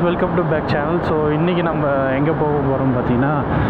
Welcome to back channel so இன்றைக்கி நம்ம எங்கே போக போகிறோம் பார்த்தீங்கன்னா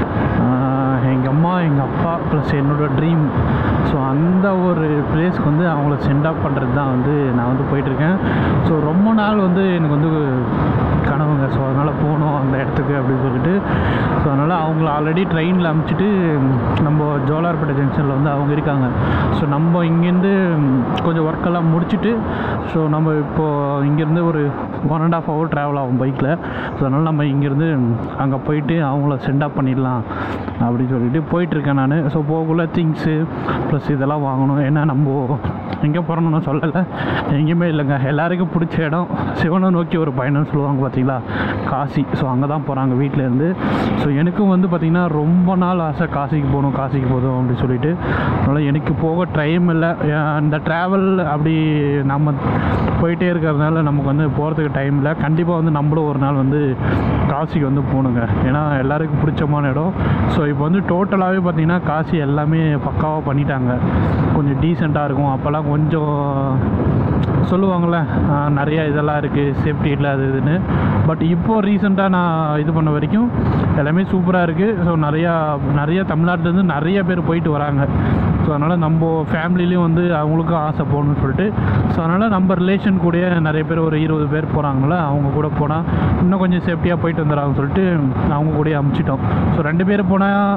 எங்கள் அம்மா எங்கள் அப்பா ப்ளஸ் என்னோடய ட்ரீம் ஸோ அந்த ஒரு பிளேஸ்க்கு வந்து அவங்கள சென்ட் ஆஃப் பண்ணுறது தான் வந்து நான் வந்து போயிட்டுருக்கேன் ஸோ ரொம்ப நாள் வந்து எனக்கு வந்து கனவுங்க ஸோ அதனால் போகணும் அந்த இடத்துக்கு அப்படின்னு சொல்லிட்டு ஸோ அதனால் அவங்கள ஆல்ரெடி ட்ரெயினில் அமுச்சிட்டு நம்ம ஜோலார்பேட்டை ஜங்ஷனில் வந்து அவங்க இருக்காங்க ஸோ நம்ம இங்கேருந்து கொஞ்சம் ஒர்க்கெல்லாம் முடிச்சுட்டு ஸோ நம்ம இப்போது இங்கேருந்து ஒரு one and half hour travel ஆகும் பைக்கில் ஸோ அதனால் நம்ம இங்கேருந்து அங்கே போயிட்டு அவங்கள சென்ட் ஆஃப் பண்ணிடலாம் அப்படின்னு சொல்லிட்டு போயிட்டுருக்கேன் நான் ஸோ போகக்குள்ள திங்ஸு ப்ளஸ் இதெல்லாம் வாங்கணும் ஏன்னா நம்ம எங்கே போகிறோம்னு சொல்லலை எங்கேயுமே இல்லைங்க எல்லாருக்கும் பிடிச்ச இடம் சிவனை நோக்கி ஒரு பயணம் சொல்லுவாங்க பார்த்தீங்களா காசி ஸோ அங்கே தான் போகிறாங்க வீட்டிலேருந்து ஸோ எனக்கும் வந்து பார்த்திங்கன்னா ரொம்ப நாள் ஆசை காசிக்கு போகணும் காசிக்கு போதும் அப்படின்னு சொல்லிட்டு அதனால் எனக்கு போக டைம் இல்லை அந்த ட்ராவல் அப்படி நம்ம போயிட்டே இருக்கிறதுனால நமக்கு வந்து போகிறதுக்கு டைம் இல்லை கண்டிப்பாக வந்து நம்மளும் ஒரு நாள் வந்து காசிக்கு வந்து போகணுங்க ஏன்னா எல்லாருக்கும் பிடிச்சமான இடம் ஸோ இப்போ வந்து டோட்டலாகவே பார்த்திங்கன்னா காசி எல்லாமே பக்காவாக பண்ணிட்டாங்க கொஞ்சம் டீசெண்டாக இருக்கும் அப்போல்லாம் கொஞ்சம் சொல்லுவாங்கள்ல ஆஹ், நிறைய இதெல்லாம் இருக்குது சேஃப்டி இல்லை அது இதுன்னு பட் இப்போது ரீசெண்டாக நான் இது பண்ண வரைக்கும் எல்லாமே சூப்பராக இருக்குது ஸோ நிறையா நிறைய தமிழ்நாட்டிலேருந்து நிறைய பேர் போயிட்டு வராங்க ஸோ அதனால் நம்ம ஃபேமிலிலையும் வந்து அவங்களுக்கும் ஆசை போகணும்னு சொல்லிட்டு ஸோ அதனால் நம்ம ரிலேஷன் கூட நிறைய பேர் ஒரு இருபது பேர் போகிறாங்கள அவங்க கூட போனால் இன்னும் கொஞ்சம் சேஃப்டியாக போயிட்டு வந்துடுறாங்கன்னு சொல்லிட்டு அவங்க கூடயே அமுச்சிட்டோம் ஸோ ரெண்டு பேர்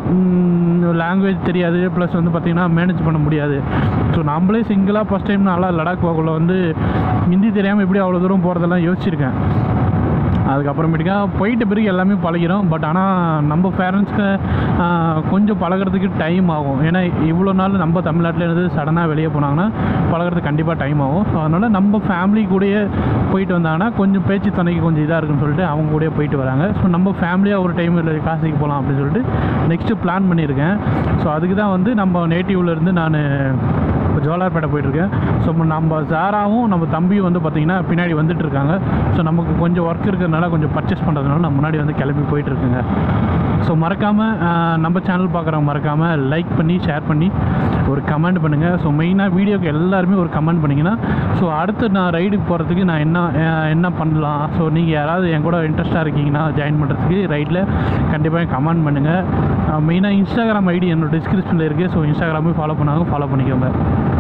போனால் லாங்குவேஜ் தெரியாது ப்ளஸ் வந்து பார்த்திங்கன்னா மேனேஜ் பண்ண முடியாது ஸோ நம்மளே சிங்கிளாக ஃபஸ்ட் டைம் நல்லா லடாக் போகக்குள்ள வந்து ஹிந்தி தெரியாமல் எப்படி அவ்வளோ தூரம் போகிறதெல்லாம் யோசிச்சிருக்கேன் அதுக்கப்புறமேட்டுக்கா போயிட்ட பிறகு எல்லாமே பழகிறோம் பட் ஆனால் நம்ம பேரண்ட்ஸ்க்கு கொஞ்சம் பழகிறதுக்கு டைம் ஆகும் ஏன்னா இவ்வளோ நாள் நம்ம தமிழ்நாட்டில் இருந்து சடனாக வெளியே போனாங்கன்னா பழகிறதுக்கு கண்டிப்பாக டைம் ஆகும் ஸோ அதனால் நம்ம ஃபேமிலி கூடயே போயிட்டு வந்தாங்கன்னா கொஞ்சம் பேச்சு துணைக்கு கொஞ்சம் இதாக இருக்குன்னு சொல்லிட்டு அவங்க கூடயே போயிட்டு வராங்க ஸோ நம்ம ஃபேமிலியாக ஒரு டைம் இல்லை காசிக்கு போகலாம் அப்படின்னு சொல்லிட்டு நெக்ஸ்ட்டு பிளான் பண்ணியிருக்கேன் ஸோ அதுக்கு தான் வந்து நம்ம நேட்டிவ்ல இருந்து நான் இப்போ ஜோலார்பேட்டை போயிட்டுருக்கேன் ஸோ நம்ம ஜாராவும் நம்ம தம்பியும் வந்து பார்த்திங்கன்னா பின்னாடி வந்துட்டு இருக்காங்க ஸோ நமக்கு கொஞ்சம் ஒர்க் இருக்கிறதுனால கொஞ்சம் பர்ச்சேஸ் பண்ணுறதுனால நான் முன்னாடி வந்து கிளம்பி போயிட்டுருக்குங்க ஸோ மறக்காமல் நம்ம சேனல் பார்க்குறவங்க மறக்காமல் லைக் பண்ணி ஷேர் பண்ணி ஒரு கமெண்ட் பண்ணுங்கள் ஸோ மெயினாக வீடியோக்கு எல்லாருமே ஒரு கமெண்ட் பண்ணிங்கன்னா ஸோ அடுத்து நான் ரைடுக்கு போகிறதுக்கு நான் என்ன அஹ், என்ன பண்ணலாம் ஸோ நீங்கள் யாராவது என் கூட இன்ட்ரெஸ்ட்டாக இருக்கீங்கன்னா ஜாயின் பண்ணுறதுக்கு ரைட்டில் கண்டிப்பாக கமெண்ட் பண்ணுங்கள் மெயினாக இன்ஸ்டாகிராம் ஐடி என்னோட டிஸ்கிரிப்ஷனில் இருக்குது ஸோ இன்ஸ்டாகிராமே ஃபாலோ பண்ணாங்க ஃபாலோ பண்ணிக்கோங்க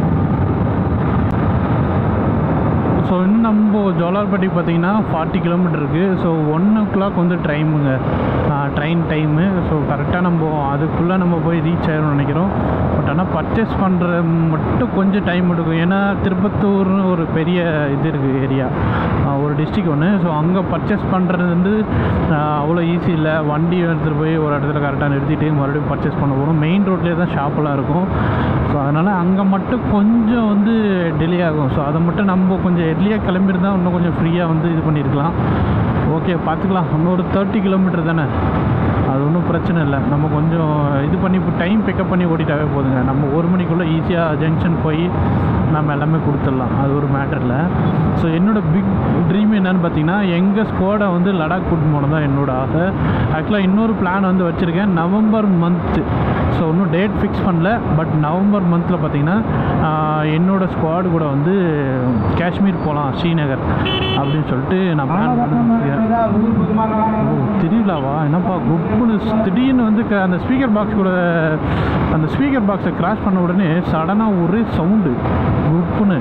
ஸோ இன்னும் நம்ம ஜோலார்பேட்டைக்கு பார்த்தீங்கன்னா ஃபார்ட்டி கிலோமீட்டர் இருக்குது ஸோ ஒன் ஓ கிளாக் வந்து டைமுங்க ட்ரெயின் டைமு ஸோ கரெக்டாக நம்ம அதுக்குள்ளே நம்ம போய் ரீச் ஆயிடும்னு நினைக்கிறோம் பட் ஆனால் பர்ச்சேஸ் பண்ணுற மட்டும் கொஞ்சம் டைம் எடுக்கும் ஏன்னா திருப்பத்தூர்னு ஒரு பெரிய இது இருக்குது ஏரியா ஒரு டிஸ்ட்ரிக் ஒன்று ஸோ அங்கே பர்ச்சேஸ் பண்ணுறது வந்து ஆஹ், அவ்வளோ ஈஸி இல்லை வண்டி எடுத்துகிட்டு போய் ஒரு இடத்துல கரெக்டாக நிறுத்திட்டு மறுபடியும் பர்ச்சேஸ் பண்ண போகிறோம் மெயின் ரோட்லேயே தான் ஷாப்பெல்லாம் இருக்கும் ஸோ அதனால் அங்கே மட்டும் கொஞ்சம் வந்து டிலே ஆகும் ஸோ அதை மட்டும் நம்ம கொஞ்சம் எர்லியாக கிளம்பியிருந்தா இன்னும் கொஞ்சம் ஃப்ரீயாக வந்து இது பண்ணியிருக்கலாம் ஓகே பார்த்துக்கலாம் இன்னும் ஒரு தேர்ட்டி கிலோமீட்டர் தானே அது ஒன்றும் பிரச்சனை இல்லை நம்ம கொஞ்சம் இது பண்ணி இப்போ டைம் பிக்கப் பண்ணி ஓட்டிட்டாவே போதுங்க நம்ம ஒரு மணிக்குள்ளே ஈஸியாக ஜங்ஷன் போய் நம்ம எல்லாமே கொடுத்துடலாம் அது ஒரு மேட்டர் இல்லை ஸோ என்னோட பிக் ட்ரீம் என்னன்னு பார்த்தீங்கன்னா எங்கள் ஸ்குவாடை வந்து லடாக் கூட்டின்னு போனது தான் என்னோட ஆசை ஆக்சுவலாக இன்னொரு பிளான் வந்து வச்சுருக்கேன் நவம்பர் மந்த்து ஸோ இன்னும் டேட் ஃபிக்ஸ் பண்ணல பட் நவம்பர் மந்தில் பார்த்தீங்கன்னா ஆஹ், என்னோட ஸ்குவாடு கூட வந்து காஷ்மீர் போகலாம் ஸ்ரீநகர் அப்படின்னு சொல்லிட்டு நான் பிளான் பண்ணிருக்கேன் ஓ திருவிழாவா என்னப்பா குப்புன்னு திடீர்னு வந்து க- அந்த ஸ்பீக்கர் பாக்ஸ் கூட அந்த ஸ்பீக்கர் பாக்ஸை கிராஸ் பண்ண உடனே சடனாக ஒரே சவுண்டு குப்புன்னு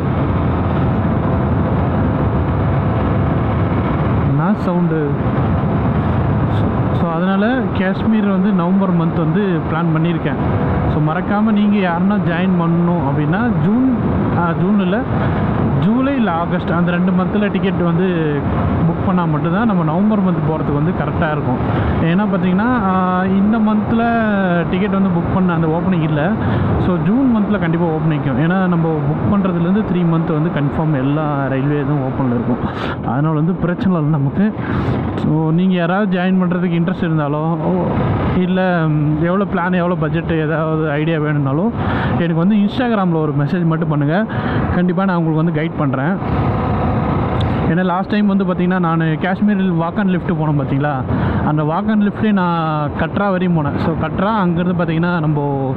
என்ன சவுண்டு ஸோ அதனால் காஷ்மீர் வந்து நவம்பர் மந்த் வந்து பிளான் பண்ணியிருக்கேன் ஸோ மறக்காமல் நீங்கள் யாருன்னா ஜாயின் பண்ணணும் அப்படின்னா ஜூன் ஜூன் இல்லை ஜூலை இல்லை ஆகஸ்ட் அந்த ரெண்டு மந்தில் டிக்கெட் வந்து புக் பண்ணால் மட்டும்தான் நம்ம நவம்பர் மந்த் போகிறதுக்கு வந்து கரெக்டாக இருக்கும் ஏன்னா பார்த்தீங்கன்னா ஆஹ், இந்த மந்தில் டிக்கெட் வந்து புக் பண்ண அந்த ஓப்பனிங் இல்லை ஸோ ஜூன் மந்தில் கண்டிப்பாக ஓப்பனிங்கும் ஏன்னா நம்ம புக் பண்ணுறதுலேருந்து த்ரீ மந்த் வந்து கன்ஃபார்ம் எல்லா ரயில்வே இதுவும் ஓப்பனில் இருக்கும் அதனால் வந்து பிரச்சனை இல்லை நமக்கு ஸோ நீங்கள் யாராவது ஜாயின் பண்ணுறதுக்கு இன்ட்ரெஸ்ட் இருந்தாலோ இல்லை எவ்வளோ பிளான் எவ்வளோ பட்ஜெட் ஏதாவது ஐடியா வேணும்னாலும் எனக்கு வந்து இன்ஸ்டாகிராமில் ஒரு மெசேஜ் மட்டும் பண்ணுங்கள் கண்டிப்பாக நான் உங்களுக்கு வந்து கைட் பண்ணுறேன் ஏன்னா லாஸ்ட் டைம் வந்து பார்த்திங்கன்னா நான் காஷ்மீரில் வாக் அண்ட் லிஃப்ட் போனோம் பார்த்தீங்களா அந்த வாக் அண்ட் லிஃப்ட்லேயே நான் கட்ரா வரையும் போனேன் ஸோ கட்ரா அங்கேருந்து பார்த்தீங்கன்னா நம்ம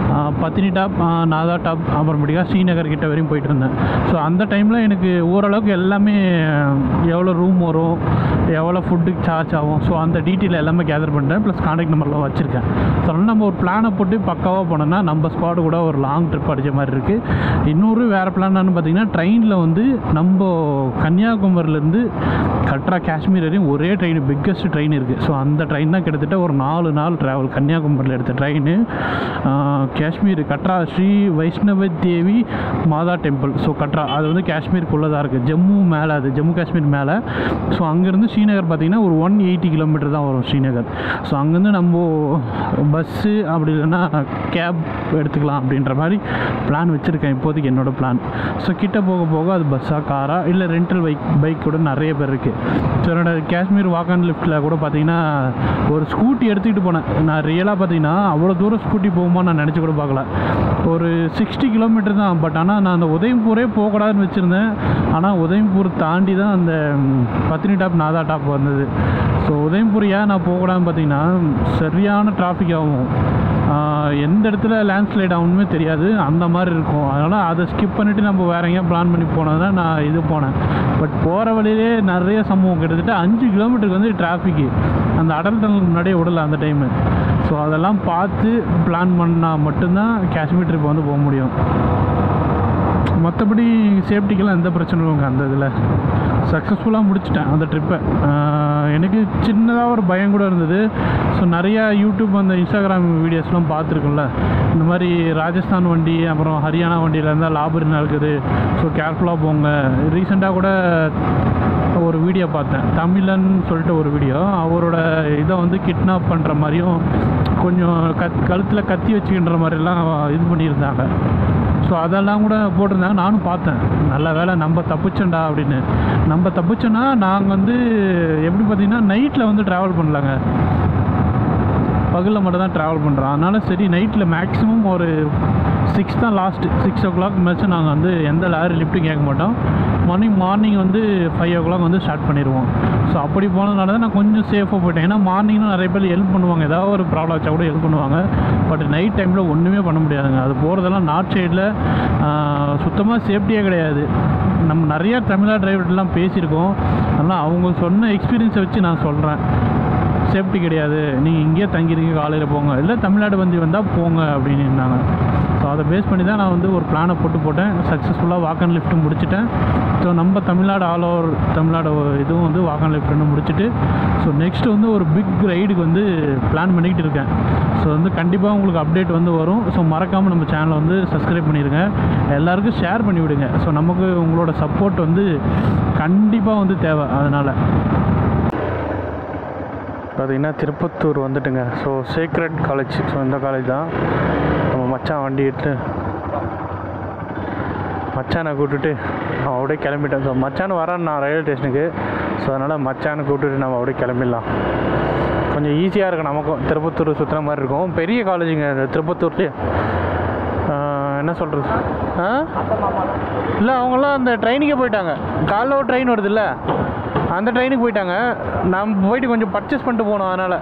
பத்தினி டாப் நாதா டாப் அப்புறமேட்டிக்கா ஸ்ரீநகர் கிட்ட வரையும் போயிட்டு இருந்தேன் ஸோ அந்த டைமில் எனக்கு ஓரளவுக்கு எல்லாமே எவ்வளோ ரூம் வரும் எவ்வளோ ஃபுட்டுக்கு சார்ஜ் ஆகும் ஸோ அந்த டீட்டெயில் எல்லாமே கேதர் பண்ணிட்டேன் ப்ளஸ் காண்டாக்ட் நம்பர்லாம் வச்சுருக்கேன் ஸோ அதனால் நம்ம ஒரு பிளானை போட்டு பக்காவாக போனோம்னா நம்ம ஸ்குவாடு கூட ஒரு லாங் ட்ரிப் அடித்த மாதிரி இருக்குது இன்னொரு வேறு பிளான் என்னன்னு பார்த்தீங்கன்னா ட்ரெயினில் வந்து நம்ம கன்னியாகுமரியிலேருந்து கட்ரா காஷ்மீர் வரையும் ஒரே ட்ரெயின் பிக்கஸ்ட் ட்ரெயின் இருக்குது ஸோ அந்த ட்ரெயின் தான் கிட்டத்தட்ட ஒரு நாலு நாள் ட்ராவல் கன்னியாகுமரியில் எடுத்த train Kashmir Katra Shri Vaishno Devi Mata temple so Katra அது வந்து காஷ்மீருக்குள்ளே தான் இருக்குது ஜம்மு மேலே அது ஜம்மு காஷ்மீர் மேலே ஸோ அங்கேருந்து ஸ்ரீநகர் பார்த்தீங்கன்னா ஒரு ஒன் எயிட்டி கிலோமீட்டர் தான் வரும் ஸ்ரீநகர் ஸோ அங்கேருந்து நம்ம பஸ்ஸு அப்படி இல்லைன்னா கேப் எடுத்துக்கலாம் அப்படின்ற மாதிரி பிளான் வச்சுருக்கேன் இப்போதைக்கு என்னோட பிளான் ஸோ கிட்ட போக போக அது பஸ்ஸாக காரா இல்லை ரெண்டல் பைக் பைக் கூட நிறைய பேர் இருக்குது ஸோ என்னோட காஷ்மீர் வாக் அண்ட் லிஃப்ட்டில் கூட பார்த்தீங்கன்னா ஒரு ஸ்கூட்டி எடுத்துக்கிட்டு போனேன் நான் ரியலாக பார்த்தீங்கன்னா அவ்வளோ தூரம் ஸ்கூட்டி போகுமா நான் நினச்சி கூட பார்க்கல ஒரு சிக்ஸ்டி கிலோமீட்டர் தான் பட் ஆனால் நான் அந்த உதயம்பூரே போகக்கூடாதுன்னு வச்சுருந்தேன் ஆனால் உதயம்பூர் தாண்டி தான் அந்த ம், பத்தினி டாப் நாதா டாப் வந்தது ஸோ உதயம்பூர் ஏன் நான் போகக்கூடாதுன்னு பார்த்தீங்கன்னா சரியான டிராஃபிக் ஆகும் ஆஹ் எந்த இடத்துல லேண்ட்ஸ்லைட் ஆகணுமே தெரியாது அந்த மாதிரி இருக்கும் அதனால் அதை ஸ்கிப் பண்ணிவிட்டு நம்ம வேற எங்கேயா பிளான் பண்ணி போனது தான் நான் இது போனேன் பட் போகிற வழியிலே நிறைய சம்பவம் கிட்டத்தட்ட அஞ்சு கிலோமீட்டருக்கு வந்து டிராஃபிக்கு அந்த அடல் டனலுக்கு முன்னாடியே விடல அந்த டைமு ஸோ அதெல்லாம் பார்த்து பிளான் பண்ணால் மட்டும்தான் காஷ்மீர் ட்ரிப் வந்து போக முடியும் மற்றபடி சேஃப்டிக்கெல்லாம் எந்த பிரச்சனையும் இல்லைங்க அந்த இதில் சக்ஸஸ்ஃபுல்லாக முடிச்சிட்டேன் அந்த ட்ரிப்பை எனக்கு சின்னதாக ஒரு பயம் கூட இருந்தது ஸோ நிறையா யூடியூப் அந்த இன்ஸ்டாகிராம் வீடியோஸ்லாம் பார்த்துருக்கோம்ல இந்த மாதிரி ராஜஸ்தான் வண்டி அப்புறம் ஹரியானா வண்டியில் இருந்தால் லாபரி நடக்குது ஸோ கேர்ஃபுல்லாக போங்க ரீசெண்டாக கூட ஒரு வீடியோ பார்த்தேன் தமிழன் சொல்லிட்டு ஒரு வீடியோ அவரோட இதை வந்து கிட்னாப் பண்ணுற மாதிரியும் கொஞ்சம் கத் கழுத்தில் கத்தி வச்சுக்கின்ற மாதிரிலாம் இது பண்ணியிருந்தாங்க ஸோ அதெல்லாம் கூட போட்டிருந்தாங்க நானும் பார்த்தேன் நல்ல வேளை நம்ம தப்பிச்சோண்டா அப்படின்னு நம்ம தப்பிச்சோன்னா நாங்கள் வந்து எப்படி பார்த்தீங்கன்னா நைட்டில் வந்து ட்ராவல் பண்ணலாங்க பகலில் மட்டும் தான் ட்ராவல் பண்ணுறோம் அதனால் சரி நைட்டில் மேக்ஸிமம் ஒரு சிக்ஸ் தான் லாஸ்ட்டு சிக்ஸ் ஓ கிளாக் மேட்ச்சும் நாங்கள் வந்து எந்த லாரி லிஃப்ட்டும் கேட்க மாட்டோம் மார்னிங் மார்னிங் வந்து ஃபைவ் ஓ கிளாக் வந்து ஸ்டார்ட் பண்ணிடுவோம் ஸோ அப்படி போனதுனால தான் நான் கொஞ்சம் சேஃபாக போயிட்டேன் ஏன்னா மார்னிங்னா நிறைய பேர் ஹெல்ப் பண்ணுவாங்க ஏதாவது ஒரு ப்ராப்ளம் வச்சா கூட ஹெல்ப் பண்ணுவாங்க பட் நைட் டைமில் ஒன்றுமே பண்ண முடியாதுங்க அது போகிறதெல்லாம் நார்த் சைடில் சுத்தமாக சேஃப்டியே கிடையாது நம்ம நிறையா தமிழா டிரைவர்லாம் பேசியிருக்கோம் அதனால் அவங்க சொன்ன எக்ஸ்பீரியன்ஸை வச்சு நான் சொல்கிறேன் சேஃப்டி கிடையாது நீங்கள் இங்கேயே தங்கியிருக்கீங்க காலையில் போங்க இல்லை தமிழ்நாடு வந்து வந்தால் போங்க அப்படின்னு இருந்தாங்க ஸோ அதை பேஸ் பண்ணி தான் நான் வந்து ஒரு பிளானை போட்டு போட்டேன் சக்ஸஸ்ஃபுல்லாக வாக் அண்ட் லிஃப்ட்டு முடிச்சிட்டேன் ஸோ நம்ம தமிழ்நாடு ஆல் ஓவர் தமிழ்நாடு இதுவும் வந்து வாக் அண்ட் லிஃப்ட்னு முடிச்சுட்டு ஸோ நெக்ஸ்ட் வந்து ஒரு பிக் ரைடுக்கு வந்து பிளான் பண்ணிக்கிட்டு இருக்கேன் ஸோ வந்து கண்டிப்பாக உங்களுக்கு அப்டேட் வந்து வரும் ஸோ மறக்காமல் நம்ம சேனலை வந்து சப்ஸ்கிரைப் பண்ணிடுங்க எல்லாருக்கும் ஷேர் பண்ணி விடுங்க ஸோ நமக்கு உங்களோட சப்போர்ட் வந்து கண்டிப்பாக வந்து தேவை அதனால் பார்த்தீங்கன்னா திருப்பத்தூர் வந்துட்டுங்க ஸோ சேக்ரெட் காலேஜ் ஸோ இந்த காலேஜ் தான் நம்ம மச்சான் வண்டி எடுத்து மச்சானை கூப்பிட்டுட்டு அவன் அப்படியே கிளம்பிட்டேன் ஸோ மச்சான் வரான் நான் ரயில்வே ஸ்டேஷனுக்கு ஸோ அதனால் மச்சானை கூப்பிட்டுட்டு நம்ம அப்படியே கிளம்பிடலாம் கொஞ்சம் ஈஸியாக இருக்கும் நமக்கும் திருப்பத்தூர் சுற்றுற மாதிரி இருக்கும் பெரிய காலேஜுங்க இந்த திருப்பத்தூர்லேயே ஆஹ், என்ன சொல்கிறது ஆ இல்லை அவங்களாம் அந்த ட்ரெயினுக்கே போயிட்டாங்க காலைல ஒரு ட்ரெயின் வருதுல்ல அந்த ட்ரெயினுக்கு போயிட்டாங்க நம்ம போயிட்டு கொஞ்சம் பர்ச்சேஸ் பண்ணிட்டு போனோம் அதனால்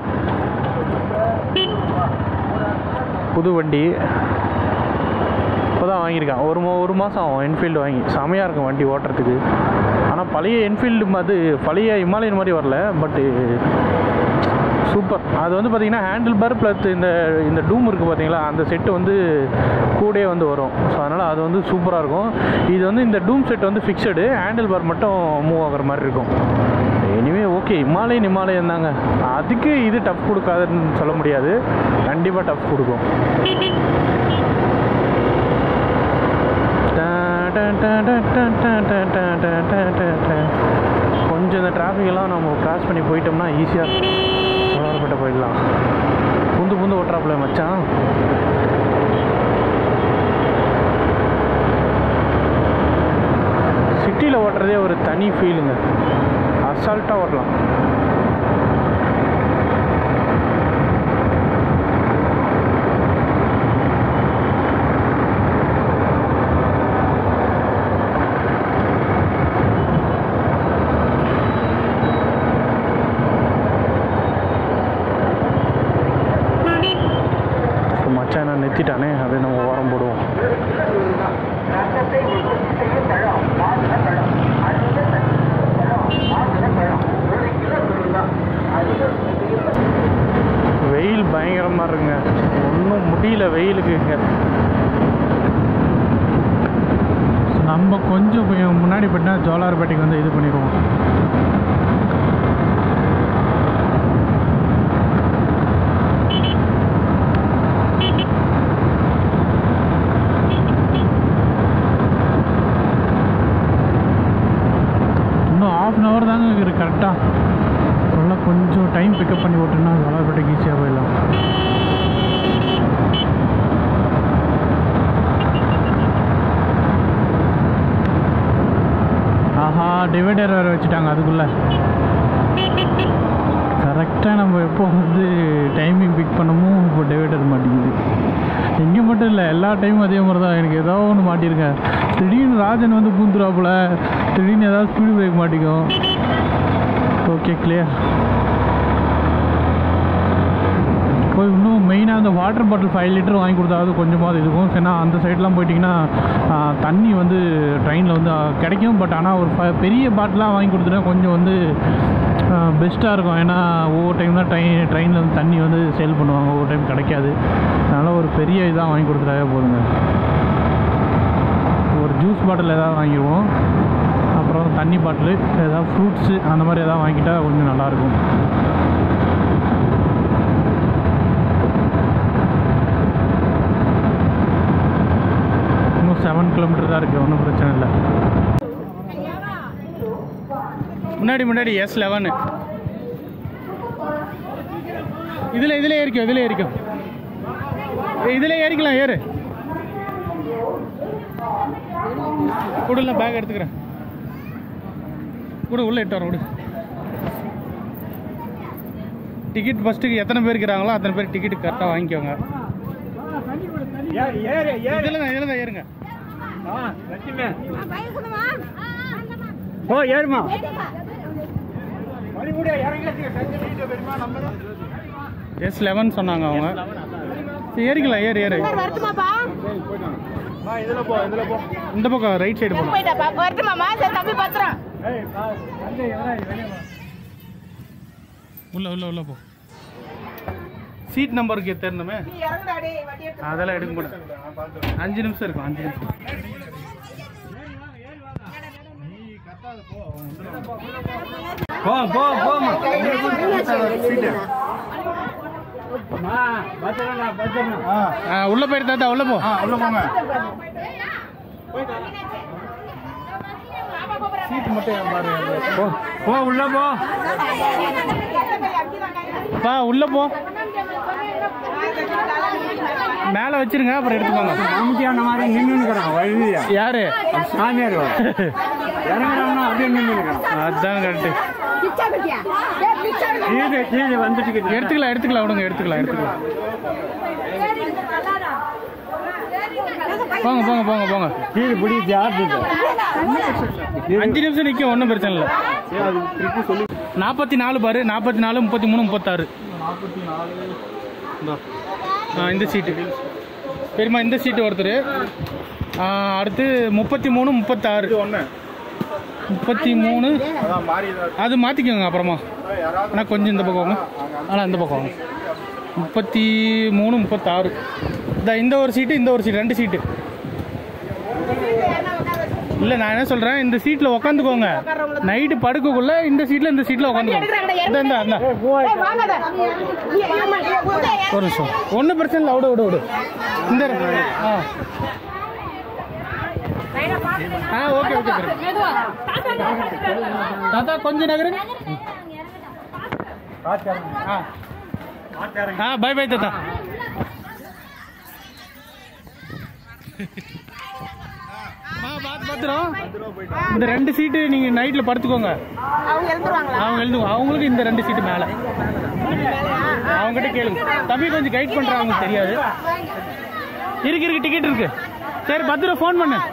புது வண்டி இப்போ தான் வாங்கியிருக்கேன் ஒரு மா ஒரு மாதம் ஆகும் என்ஃபீல்டு வாங்கி செமையாக இருக்கும் வண்டி ஓட்டுறதுக்கு ஆனால் பழைய என்ஃபீல்டு அது பழைய இமாலயன் மாதிரி வரல பட்டு சூப்பர் அது வந்து பார்த்திங்கன்னா ஹேண்டில் பார் ப்ளஸ் இந்த இந்த டூம் இருக்குது பார்த்தீங்களா அந்த செட்டு வந்து கூடயே வந்து வரும் ஸோ அதனால் அது வந்து சூப்பராக இருக்கும் இது வந்து இந்த டூம் செட் வந்து ஃபிக்ஸடு ஹேண்டில் பார் மட்டும் மூவ் ஆகுற மாதிரி இருக்கும் எனிவே ஓகே இமாலயன் இமாலயன் தாங்க அதுக்கு இது டஃப் கொடுக்காதுன்னு சொல்ல முடியாது கண்டிப்பாக டஃப் கொடுக்கும் கொஞ்சம் இந்த traffic எல்லாம் நம்ம கிராஸ் பண்ணி போயிட்டோம்னா ஈஸியாக சோழர்பேட்டை போயிடலாம் புந்து புந்து ஓட்டுறாப்புல மச்சான் சிட்டியில் ஓட்டுறதே ஒரு தனி ஃபீலுங்க அசால்ட்டாக ஓட்டலாம் ஸோ மச்சான் நான் நிறுத்திட்டானே அப்படியே நம்ம ஓரம் போடுவோம் வெயில் பயங்கரமாக இருக்குங்க ஒன்றும் முடியல வெயிலுக்கு இங்கே நம்ம கொஞ்சம் போய் முன்னாடி போயிட்டா ஜோலார்பேட்டைக்கு வந்து இது பண்ணிடுவோம் இன்னும் ஆஃப் அன் ஹவர் தாங்க இருக்குது கரெக்டாக அதெல்லாம் கொஞ்சம் டைம் பிக்கப் பண்ணி விட்டோம்னா ஜோலார்பேட்டைக்கு ஈஸியாக போயிடலாம் ஆஹா டிவைடர் வேறு வச்சுட்டாங்க அதுக்குள்ளே கரெக்டாக நம்ம எப்போ வந்து டைமிங் பிக் பண்ணமோ இப்போ டிவைடர் மாட்டேங்குது இங்கே மட்டும் இல்லை எல்லா டைமும் அதே மாதிரி தான் எனக்கு ஏதோ ஒன்று மாட்டியிருக்கேன் திடீர்னு ராஜன் வந்து பூந்துருவாப்புல திடீர்னு ஏதாவது ஸ்பீடு பிரேக் மாட்டிக்கும் ஓகே கிளியர் போய் இன்னும் மெயினாக அந்த வாட்டர் பாட்டில் ஃபைவ் லிட்டர் வாங்கி கொடுத்தாவது கொஞ்சமாவது இருக்கும் ஏன்னா அந்த சைட்லாம் போயிட்டிங்கன்னா ஆ, தண்ணி வந்து ட்ரெயினில் வந்து ஆ, கிடைக்கும் பட் ஆனால் ஒரு ஃப- பெரிய பாட்டிலாக வாங்கி கொடுத்துட்டா கொஞ்சம் வந்து பெஸ்ட்டாக இருக்கும் ஏன்னா ஒவ்வொரு டைம் தான் ட்ரெயின் ட்ரெயினில் வந்து தண்ணி வந்து சேல் பண்ணுவாங்க ஒவ்வொரு டைம் கிடைக்காது அதனால் ஒரு பெரிய இதாக வாங்கி கொடுத்துட்டாவே போதுங்க ஒரு ஜூஸ் பாட்டில் ஏதாவது வாங்கிடுவோம் அப்புறம் தண்ணி பாட்டில் ஏதாவது ஃப்ரூட்ஸு அந்த மாதிரி ஏதாவது வாங்கிட்டா கொஞ்சம் நல்லாயிருக்கும் இன்னும் செவன் கிலோமீட்டர் தான் இருக்குது ஒன்றும் பிரச்சனை இல்லை முன்னாடி முன்னாடி எஸ் லெவனு இதில் இதில் ஏறிக்கும் இதில் ஏறிக்கும் இதில் ஏறிக்கலாம் ஏறு கொடுல பேக் எடுத்துக்கிறேன் கொடு உள்ளே இட்டு வரேன் விடு டிக்கெட் ஃபஸ்ட்டுக்கு எத்தனை பேர் இருக்கிறாங்களோ அத்தனை பேர் டிக்கெட் கரெக்டாக வாங்கிக்கோங்க இதில் தான் இதில் தான் ஏறுங்க ஓ ஏறுமா எஸ் லெவன் சொன்னாங்க அவங்க சரி, ஏறிக்கலாம் ஏறு ஏறு வரட்டுமாப்பா இந்த பக்கம் ரைட் சைடு போகணும் போயிட்டாப்பா வரட்டுமாமா சரி தம்பி பத்திரம் உள்ள உள்ள உள்ள போ சீட் நம்பருக்கு தெரியணுமே நீ இறங்குடா டேய் வண்டி எடுத்து அதெல்லாம் எடுக்க மாட்டேன் அஞ்சு நிமிஷம் இருக்கும் அஞ்சு நிமிஷம் போ போ போமா பத்திரம்டா பத்திரம் ஆ, உள்ள போயிரு தாத்தா உள்ள போ உள்ள போங்க சீட் மட்டும் பாரு போ போ உள்ள போ பா உள்ள போ மேலே வச்சிருங்க அப்புறம் எடுத்துக்கோங்க மாமிட்டியான மாதிரி நின்றுக்கிறான் வழியா யாரு சாமியார் இறங்குறாங்கன்னா அப்படியே நின்றுக்கிறான் அதான் கரெக்டு பிச்சை கட்டியா ஏய் பிச்சை கீழே கீழே வந்துட்டு எடுத்துக்கலாம் எடுத்துக்கலாம் விடுங்க எடுத்துக்கலாம் எடுத்துக்கலாம் போங்க போங்க போங்க போங்க கீழே பிடி ஜார்ஜ் அஞ்சு நிமிஷம் நிற்கும் ஒன்றும் பிரச்சனை இல்லை அது திருப்பி சொல்லி நாற்பத்தி நாலு பாரு நாற்பத்தி நாலு முப்பத்தி மூணு முப்பத்தாறு இந்தா. ஆ இந்த சீட்டு பெரியம்மா இந்த சீட்டு ஒருத்தர் ஆ, அடுத்து முப்பத்தி மூணு முப்பத்தாறு ஒன்று முப்பத்தி மூணு அதான் மாறி அது மாற்றிக்கோங்க அப்புறமா ஆனால் கொஞ்சம் இந்த பக்கம் வாங்க ஆனால் இந்த பக்கம் வாங்க முப்பத்தி மூணு முப்பத்தாறு இந்த இந்த ஒரு சீட்டு இந்த ஒரு சீட்டு ரெண்டு சீட்டு இல்லை நான் என்ன சொல்கிறேன் இந்த சீட்டில் உக்காந்துக்கோங்க நைட்டு படுக்கக்குள்ள இந்த சீட்டில் இந்த சீட்டில் உட்காந்துக்கோங்க இந்த இந்த இந்த ஏய் வாங்காத நீ வாமா ஒரு நிமிஷம் ஒன்றும் பிரச்சனை இல்லை விடு விடு விடு இந்த ஆ ஆ ஓகே ஓகே தாத்தா கொஞ்சம் நகருங்க ஆ ஆ பை பை தாத்தா ஆ பார்த்து பார்த்துரும் இந்த ரெண்டு சீட்டு நீங்கள் நைட்டில் படுத்துக்கோங்க அவங்க எழுந்துருவாங்களா அவங்க எழுது அவங்களுக்கு இந்த ரெண்டு சீட்டு மேலே அவங்ககிட்ட கேளுங்க தம்பி கொஞ்சம் கைட் பண்ணுறாங்க அவங்களுக்கு தெரியாது இருக்கு இருக்கு டிக்கெட் இருக்கு சரி பத்து ரூபா ஃபோன் பண்ணு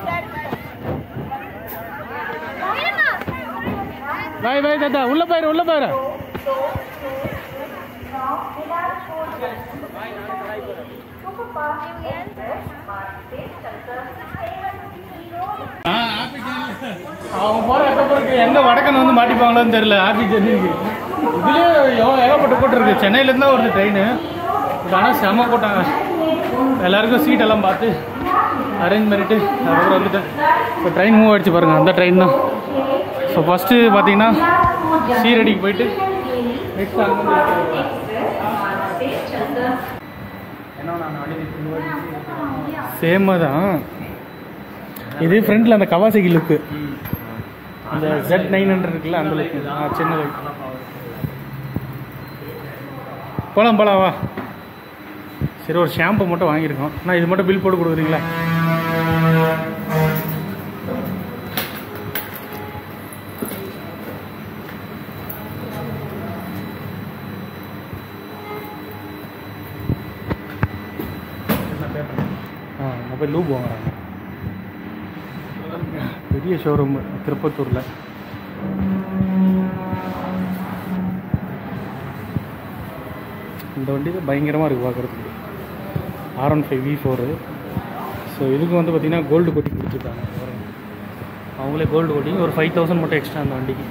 பாய் பாய் தாத்தா உள்ள போயிரு உள்ள போயிரு அவங்க போகிற இடத்துக்கு எங்கே வடக்கன் வந்து மாட்டிப்பாங்களோன்னு தெரியல ஆஃபீஸ் ஜெர்னிக்கு இதுலேயே எவ்வளோ ஏகப்பட்ட கூட்டம் இருக்குது சென்னையிலேருந்து தான் வருது ட்ரெயின் ஆனால் செம கூட்டாங்க எல்லாருக்கும் சீட் எல்லாம் பார்த்து அரேஞ்ச் பண்ணிவிட்டு அதுக்கப்புறம் வந்துட்டேன் இப்போ ட்ரெயின் மூவ் ஆகிடுச்சு பாருங்கள் அந்த ட்ரெயின் தான் ஸோ ஃபஸ்ட்டு பார்த்தீங்கன்னா சீரடிக்கு போயிட்டு நெக்ஸ்ட் அங்கே சேமாக தான் இது ஃப்ரண்ட்டில் அந்த கவாசகி லுக்கு அந்த ஜெட் நைன் ஹண்ட்ரட் இருக்குல்ல அந்த லுக்கு ஆ சின்ன லுக் போகலாம் போகலாம் வா சரி ஒரு ஷாம்பு மட்டும் வாங்கியிருக்கோம் நான் இது மட்டும் பில் போட்டு கொடுக்குறீங்களா ஆ மொபைல் லூப் வாங்குறாங்க பெரிய ஷோரூம் திருப்பத்தூரில் இந்த வண்டி தான் பயங்கரமாக இருக்குது பார்க்குறதுக்கு R one five V four so இதுக்கு வந்து பார்த்திங்கன்னா கோல்டு கோட்டிங் கொடுத்துருக்காங்க பாருங்க. அவங்களே கோல்டு கோட்டிங் ஒரு ஃபைவ் தௌசண்ட் மட்டும் எக்ஸ்ட்ரா அந்த வண்டிக்கு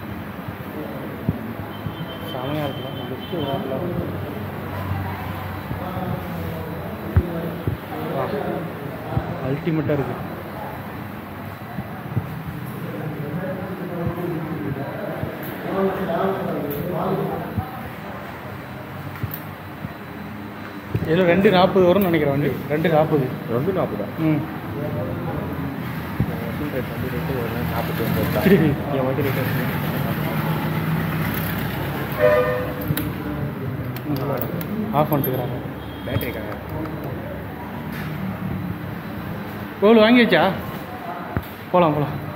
செமையாக இருக்கலாம் லுக்கு அல்டிமேட்டாக இருக்குது இதில் ரெண்டு நாற்பது வரும்னு நினைக்கிறேன் வண்டி ரெண்டு நாற்பது ரெண்டு நாற்பதா ம் நாற்பத்தி ஒன்பது என் வண்டி ரேட் ஆஃப் பண்ணிட்டுக்கிறாங்க பேட்டரி காங்க கோல் வாங்கியாச்சா போகலாம் போகலாம்